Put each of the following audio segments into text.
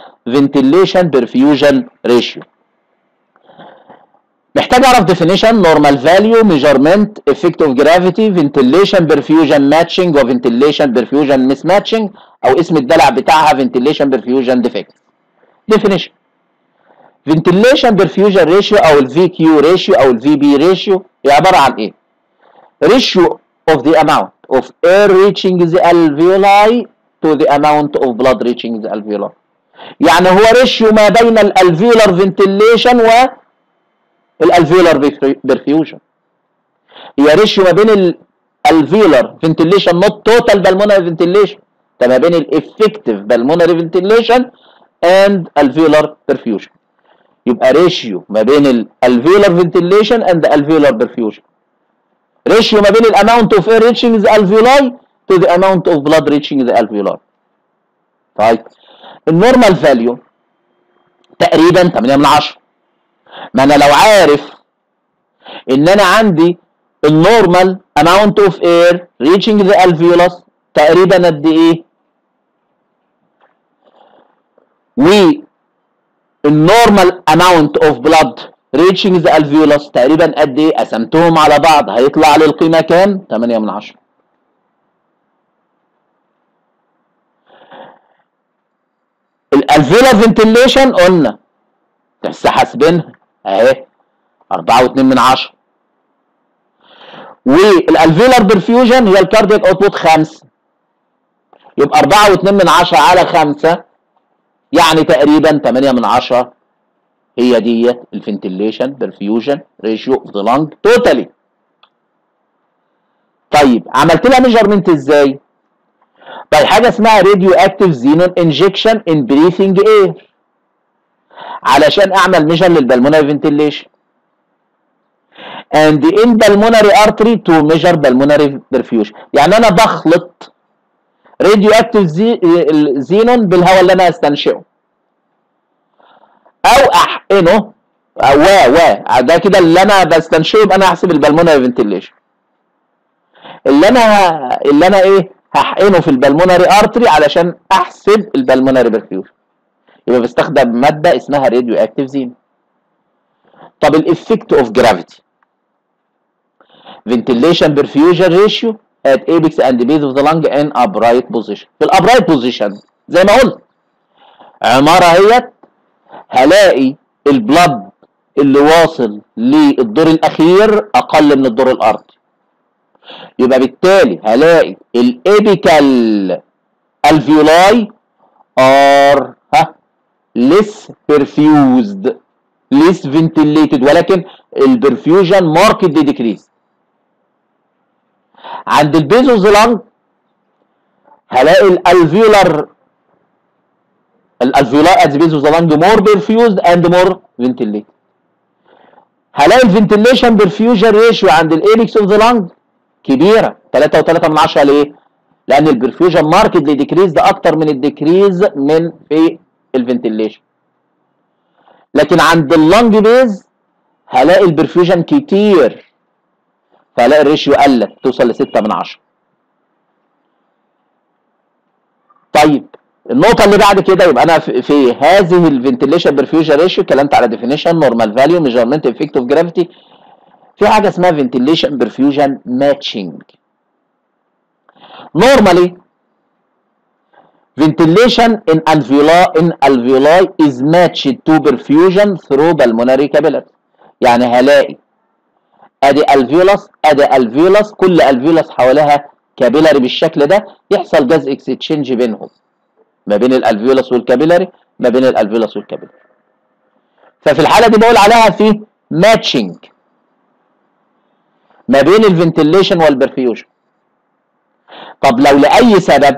ventilation perfusion ratio محتاج اعرف definition normal value measurement effect of gravity ventilation perfusion matching و ventilation perfusion mismatching او اسم الدلع بتاعها ventilation perfusion defect definition ventilation perfusion ratio او ال VQ ratio او ال VB ratio هي عبارة عن ايه ratio of the amount of air reaching the alveoli to the amount of blood reaching the alveoli يعني هو ريشيو ما بين الالفيولار فنتيليشن و الالفيولار برفيوجن هي ريشيو ما بين الالفيولار فنتيليشن نوت توتال بالمونري فنتيليشن ده ما بين الافكتيف بالمونري فنتيليشن اند الفيولار برفيوجن يبقى ريشيو ما بين الالفيولار فنتيليشن اند الفيولار برفيوجن ريشيو ما بين الاماونت اوف اير ريتشنج ذا الفيولاي تو ذا اماونت اوف بلاد ريتشنج ذا الفيولاي طيب النورمال فاليو تقريبا 8 من 10 ما انا لو عارف ان انا عندي النورمال اماونت اوف اير ريتشنج ذا الفيولس تقريبا قد ايه و النورمال اماونت اوف بلاد ريتشنج ذا الفيولس تقريبا قد ايه قسمتهم على بعض هيطلع لي القيمه كام 8 من 10 الالفيولار فنتيليشن قلنا لسه حاسبينها اهي 4 و2 من 10 والالفيولار برفيوجن هي الكاردياك اوتبوت 5 يبقى 4 و2 من 10 على 5 يعني تقريبا 8 من 10 هي ديت الفنتيليشن برفيوجن ريشيو اوف ذا لانج توتالي طيب عملت لها ميجرمنت ازاي؟ طيب حاجه اسمها راديو اكتيف زينون انجكشن ان بريثنج اير علشان اعمل ميجر للبلمونري فنتيليشن and in pulmonary artery to measure pulmonary perfusion يعني انا بخلط راديو اكتيف زي زينون بالهواء اللي انا استنشقه او احقنه أو و و ده كده اللي انا بستنشقه يبقى انا هحسب البلمونري فنتيليشن اللي انا اللي انا ايه هحقنه في البلمونري ارتري علشان احسب البلمونري برفيوجن يبقى بستخدم ماده اسمها راديو اكتيف زين طب الافكت اوف جرافيتي ventilation perfusion ratio at apex and base of the lung in upright position في الابرايت بوزيشن زي ما قلت عماره اهيت هلاقي البلد اللي واصل للدور الاخير اقل من الدور الارضي يبقى بالتالي هلاقي الابيكال الفيولاي ار ها less perfused less ventilated ولكن البرفيوجن markedly decreased عند البيزوز لانج هلاقي الالفيولار الالفيولار ات بيزوز لانج مور برفيوزد اند مور فنتيليتد هلاقي الفنتيليشن برفيوجن ريشيو عند الايبكس اوف ذا لانج كبيره 3 و3 من 10 ليه؟ لان البرفيوجن ماركتلي ديكريز ده اكتر من الديكريز من في الفنتيليشن لكن عند اللانج بيز هلاقي البرفيوجن كتير فهلاقي الريشيو قلت توصل ل 6 من 10 طيب النقطة اللي بعد كده يبقى أنا في, في هذه الفنتيليشن برفيوجن ريشيو اتكلمت على ديفينيشن نورمال فاليو ميجرمنت افكت اوف جرافيتي في حاجة اسمها فنتيليشن برفيوجن ماتشنج normally ventilation in alveoli in alveoli is matched to perfusion through pulmonary capillaries يعني هلاقي ادي الفيولس ادي الفيولس كل الفيولس حواليها كابيلاري بالشكل ده يحصل جاز اكستشينج بينهم ما بين الالفيولس والكابيلاري ما بين الالفيولس والكابيلاري ففي الحاله دي بقول عليها في ماتشنج ما بين الفنتيليشن والبرفيوجن طب لو لاي سبب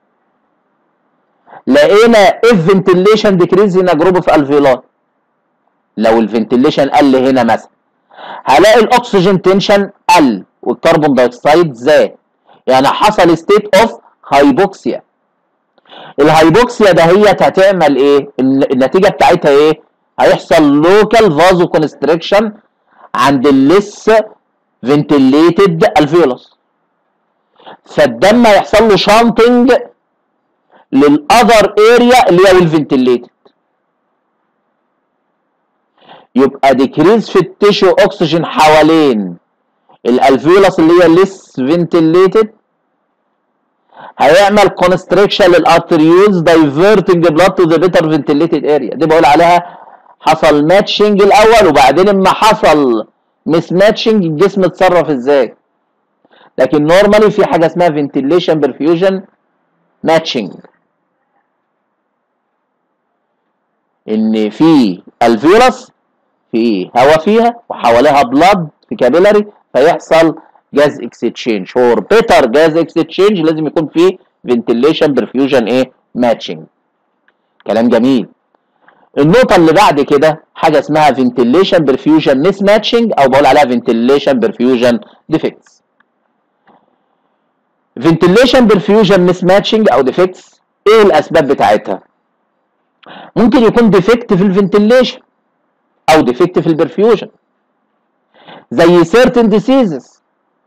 لقينا اف فنتيليشن ديكريز هنا جروب في الفيولار لو الفنتيليشن قل هنا مثلا هلاقي الاكسجين تنشن قل والكربون دايوكسيد زاد يعني حصل ستيت اوف هايبوكسيا الهايبوكسيا دهيت هتعمل ايه النتيجه بتاعتها ايه هيحصل لوكال فازو كونستريكشن عند الليس فنتيليتد الفيولس فالدم هيحصل له شانتنج للاذر اريا اللي هي الفنتيليتد يبقى ديكريز في التيشو اكسجين حوالين الالفيولس اللي هي ليس فنتليتد هيعمل كونستريكشن للارتريولز دايفرتنج بلاد تو ذا بيتر فنتليتد اريا دي بقول عليها حصل ماتشنج الاول وبعدين اما حصل مس ماتشنج الجسم اتصرف ازاي لكن نورمالي في حاجه اسمها فنتيليشن برفيوجن ماتشنج ان في الفيروس في هواء فيها وحواليها بلاد في كابيلاري فيحصل جاز اكستشينج فور بيتر جاز اكستشينج لازم يكون في فنتيليشن برفيوجن ايه ماتشنج كلام جميل النقطة اللي بعد كده حاجة اسمها فنتيليشن برفيوجن ميس ماتشنج او بقول عليها فنتيليشن برفيوجن ديفكتس فنتيليشن برفيوجن ميس ماتشنج او ديفكتس ايه الاسباب بتاعتها ممكن يكون ديفكت في الفنتيليشن او ديفكت في البرفيوجن زي certain diseases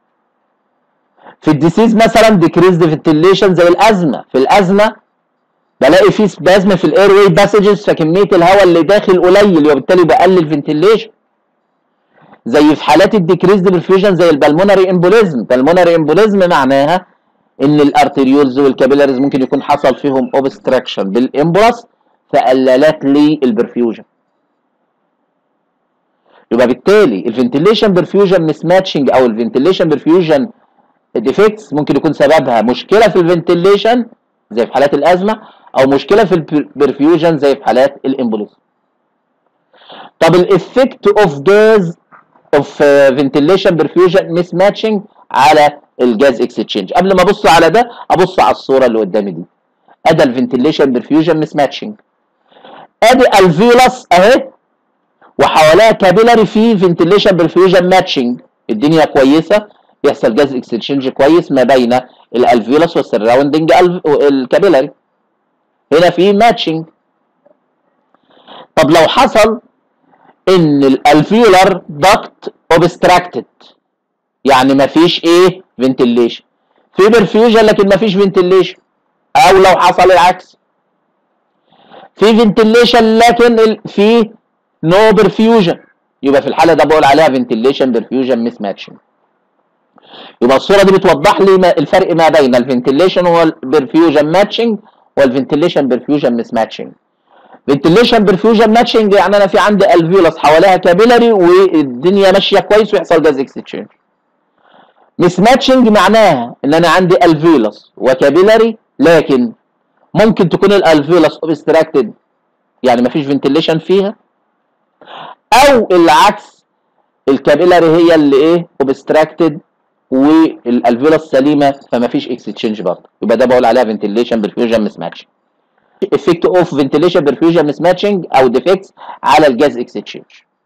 في الديسيز مثلا decreased ventilation زي الازمه في الازمه بلاقي فيه سبازم في الاير واي باسجز فكميه الهواء اللي داخل قليل وبالتالي بقلل فنتيليشن زي في حالات الديكريزد برفيوجن زي البلمونري امبوليزم البلمونري امبوليزم معناها ان الارتريولز والكابيلاريز ممكن يكون حصل فيهم اوبستراكشن بالامبولس فقللت لي البرفيوجن يبقى بالتالي الفنتيليشن برفيوجن مس ماتشنج او الفنتيليشن برفيوجن ديفكتس ممكن يكون سببها مشكله في الفنتيليشن زي في حالات الازمه او مشكله في البرفيوجن زي في حالات الامبوليزم طب الافكت اوف جاز اوف فنتيليشن برفيوجن مس ماتشنج على الجاز اكستشينج قبل ما ابص على ده ابص على الصوره اللي قدامي دي ادي الفنتيليشن برفيوجن مس ماتشنج ادي الفيولس اهي وحواليها كابيلاري فيه فنتيليشن برفيوجن ماتشنج الدنيا كويسه بيحصل جاز اكستشينج كويس ما بين الالفيولس والسراوندنج الكابيلاري هنا في ماتشنج طب لو حصل ان الالفيولار داكت اوبستراكتد يعني ما فيش ايه فنتيليشن في برفيوجن لكن ما فيش فنتيليشن او لو حصل العكس في فنتيليشن لكن في نو برفيوجن يبقى في الحاله ده بقول عليها فنتيليشن برفيوجن مس ماتشنج يبقى الصوره دي بتوضح لي ما الفرق ما بين الفنتيليشن والبرفيوجن ماتشنج والفنتيليشن برفيوجن مس ماتشنج فنتيليشن برفيوجن ماتشنج يعني انا في عندي الفيولس حواليها كابيلاري والدنيا ماشيه كويس ويحصل جاز اكستشينج مس ماتشنج معناها ان انا عندي الفيولس وكابيلاري لكن ممكن تكون الالفيولس اوبستراكتد يعني مفيش فنتيليشن فيها او العكس الكابيلاري هي اللي ايه اوبستراكتد والالفيولس سليمه فما فيش اكستشينج برضه يبقى ده بقول عليها فنتيليشن برفيوجن مس ماتشنج افكت اوف فنتيليشن برفيوجن مس ماتشنج او ديفكتس على الجاز اكستشينج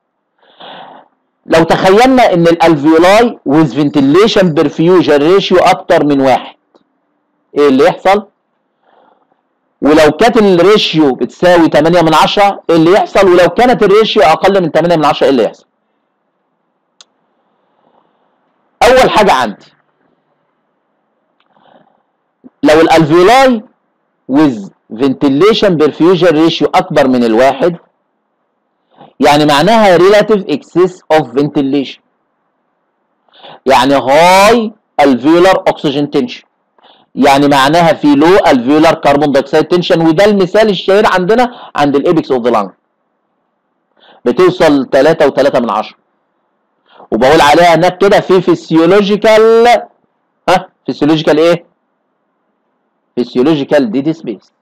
لو تخيلنا ان الالفيولاي ويز فنتيليشن برفيوجن ريشيو اكتر من واحد ايه اللي يحصل ولو كانت الريشيو بتساوي 8 من 10 ايه اللي يحصل ولو كانت الريشيو اقل من 8 من 10 ايه اللي يحصل اول حاجه عندي لو الالفيولاي with ventilation perfusion ratio اكبر من الواحد يعني معناها relative excess of ventilation يعني high alveolar oxygen tension يعني معناها في low alveolar carbon dioxide tension وده المثال الشهير عندنا عند الابيكس اوف ذا لانج بتوصل 3 و3 من 10 وبقول عليها هناك كده في فيسيولوجيكال ها فيسيولوجيكال ايه؟ فيسيولوجيكال ديد سبيس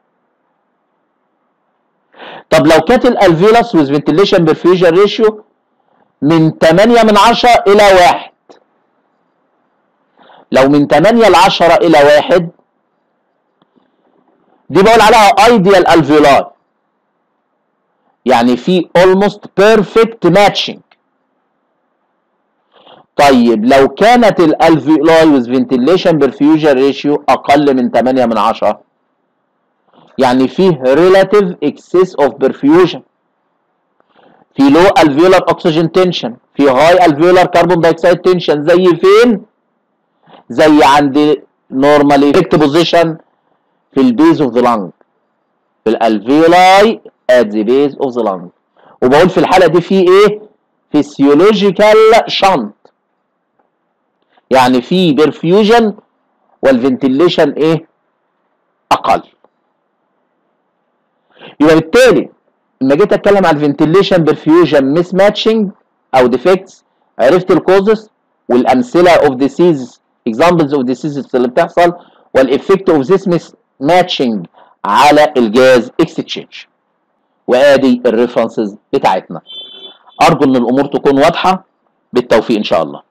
طب لو كانت الالفيولس ويز فنتيليشن برفيوجن ريشيو من 8 من 10 الى 1 لو من 8 ل 10 الى 1 دي بقول عليها ايديال الفيولاي يعني في almost perfect matching طيب لو كانت الالفيولاي ويز فنتيليشن برفيوجن ريشيو اقل من 8 من 10 يعني فيه relative excess of perfusion في low alveolar oxygen tension في high alveolar carbon dioxide tension زي فين زي عند normally correct position في البيز اوف ذا lung في الالفيولاي at the base of the lung وبقول في الحاله دي في ايه فيسيولوجيكال شنط يعني في برفيوجن والفنتيليشن ايه اقل يبقى بالتالي لما جيت اتكلم على الفنتيليشن برفيوجن ميس ماتشنج او ديفكتس عرفت الكوزز والامثله اوف ديسيز اكزامبلز اوف ديسيز اللي بتحصل والافكت اوف ذيس ميس ماتشنج على الجاز اكستشينج وادي الريفرنسز بتاعتنا ارجو ان الامور تكون واضحه بالتوفيق ان شاء الله